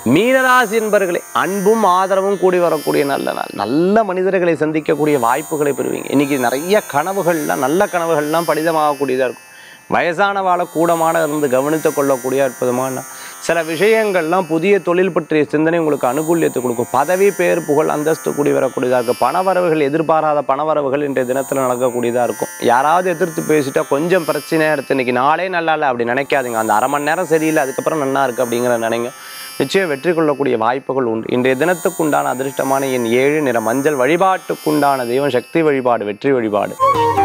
மீனராசி என்பர்களே அன்பும் ஆதரவும் கூடி வரக்கூடிய நல்ல நாள் நல்ல மனிதர்களை சந்திக்கக்கூடிய வாய்ப்புகளை பெறுவீங்க இன்னைக்கு நிறைய கனவுகள்லாம் நல்ல கனவுகள்லாம் பலிதமாகக்கூடியதாக இருக்கும் வயசானவாளை கூடமான இருந்து கவனித்து கொள்ளக்கூடிய அற்புதமான நாள். சில விஷயங்கள்லாம் புதிய தொழில் பற்றிய சிந்தனை உங்களுக்கு அனுகூல்யத்தை கொடுக்கும் பதவி பேர் புகழ் அந்தஸ்து கூடி வரக்கூடியதாக இருக்கும் பணவரவுகள் எதிர்பாராத பணவரவுகள் இன்றைய தினத்தில் நடக்கக்கூடியதாக இருக்கும் யாராவது எதிர்த்து பேசிட்டா கொஞ்சம் பிரச்சனையாக இருக்குது இன்னைக்கு நாளே நல்லா இல்லை அப்படி நினைக்காதீங்க அந்த அரை மணி நேரம் சரியில்லை அதுக்கப்புறம் நல்லா இருக்குது அப்படிங்கிற நினைங்க நிச்சயம் வெற்றி கொள்ளக்கூடிய வாய்ப்புகள் உண்டு இன்றைய தினத்துக்குண்டான அதிர்ஷ்டமான என் ஏழு நிற மஞ்சள் வழிபாட்டுக்குண்டான தெய்வம் சக்தி வழிபாடு வெற்றி வழிபாடு